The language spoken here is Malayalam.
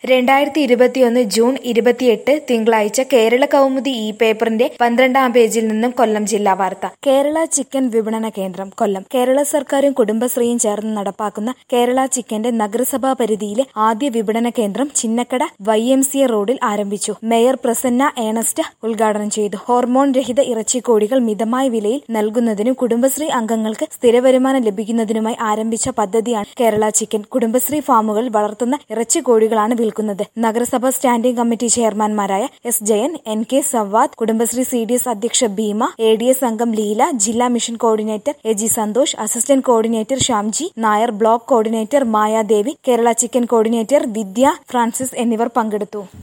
രണ്ടായിരത്തി ഇരുപത്തിയൊന്ന് ജൂൺ ഇരുപത്തിയെട്ട് തിങ്കളാഴ്ച കേരള കൗമുദി ഇ പേപ്പറിന്റെ പന്ത്രണ്ടാം പേജിൽ നിന്നും കൊല്ലം ജില്ലാ വാർത്ത കേരള ചിക്കൻ വിപണന കേന്ദ്രം കൊല്ലം കേരള സർക്കാരും കുടുംബശ്രീയും ചേർന്ന് നടപ്പാക്കുന്ന കേരള ചിക്കന്റെ നഗരസഭാ പരിധിയിലെ ആദ്യ വിപണന കേന്ദ്രം Chinnakada Y M C A റോഡിൽ ആരംഭിച്ചു മേയർ പ്രസന്ന ഏണസ്റ്റ് ഉദ്ഘാടനം ചെയ്തു ഹോർമോൺ രഹിത ഇറച്ചിക്കോഴികൾ മിതമായ വിലയിൽ നൽകുന്നതിനും കുടുംബശ്രീ അംഗങ്ങൾക്ക് സ്ഥിരവരുമാനം ലഭിക്കുന്നതിനുമായി ആരംഭിച്ച പദ്ധതിയാണ് കേരള ചിക്കൻ കുടുംബശ്രീ ഫാമുകളിൽ വളർത്തുന്ന ഇറച്ചിക്കോഴികളാണ് വിൽക്കുന്നത് നഗരസഭ സ്റ്റാൻഡിംഗ് കമ്മിറ്റി ചെയർമാൻമാരായ S Jayan N K Savad Kudumbashree C D S അധ്യക്ഷ ഭീമ എ ഡി എസ് അംഗം ലീല ജില്ലാ mission coordinator A G Santhosh assistant coordinator Shyamji Nair block coordinator Mayadevi Kerala chicken coordinator Vidya Francis എന്നിവർ പങ്കെടുത്തു